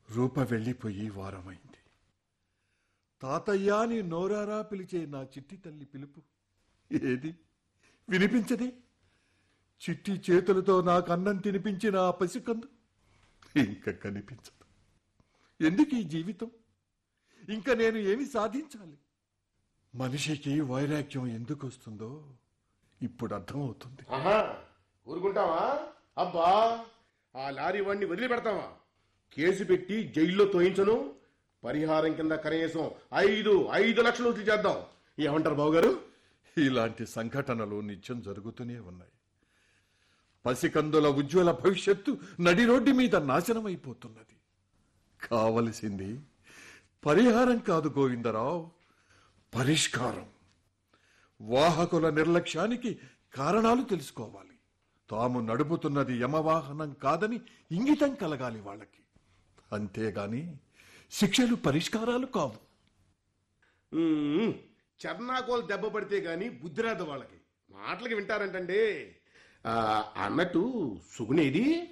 రూప వెళ్ళిపోయి వారమైంది తాతయ్య అని నోరారా పిలిచే నా చిట్టి తల్లి పిలుపు ఏది వినిపించదే చిట్టి చేతులతో నాకు అన్నం తినిపించిన ఆ పసికందు ఇంకా కనిపించదు ఎందుకు ఈ జీవితం ఇంకా నేను ఏమి సాధించాలి మనిషికి వైరాగ్యం ఎందుకు వస్తుందో ఇప్పుడు అర్థమవుతుంది ఆహా ఊరుకుంటావా అబ్బా ఆ లారీ వాడిని వదిలిపెడతావా కేసు పెట్టి జైల్లో తోయించను పరిహారం కింద కనీసం ఐదు ఐదు లక్షలు వసూలు చేద్దాం ఏమంటారు బాబు గారు ఇలాంటి సంఘటనలు నిత్యం జరుగుతూనే ఉన్నాయి పసికందుల ఉజ్వల భవిష్యత్తు నడి రోడ్డు మీద నాశనమైపోతున్నది కావలసింది పరిహారం కాదు గోవిందరావు పరిష్కారం వాహకుల నిర్లక్ష్యానికి కారణాలు తెలుసుకోవాలి తాము నడుపుతున్నది యమవాహనం కాదని ఇంగితం కలగాలి వాళ్ళకి అంతేగాని శిక్షలు పరిష్కారాలు కావు ఉమ్, చర్నాకోలు దెబ్బ పడితే గాని బుద్ధి రాదు వాళ్ళకి మాటలకి వింటారంటండి ఆ, అన్నట్టు సుగునేది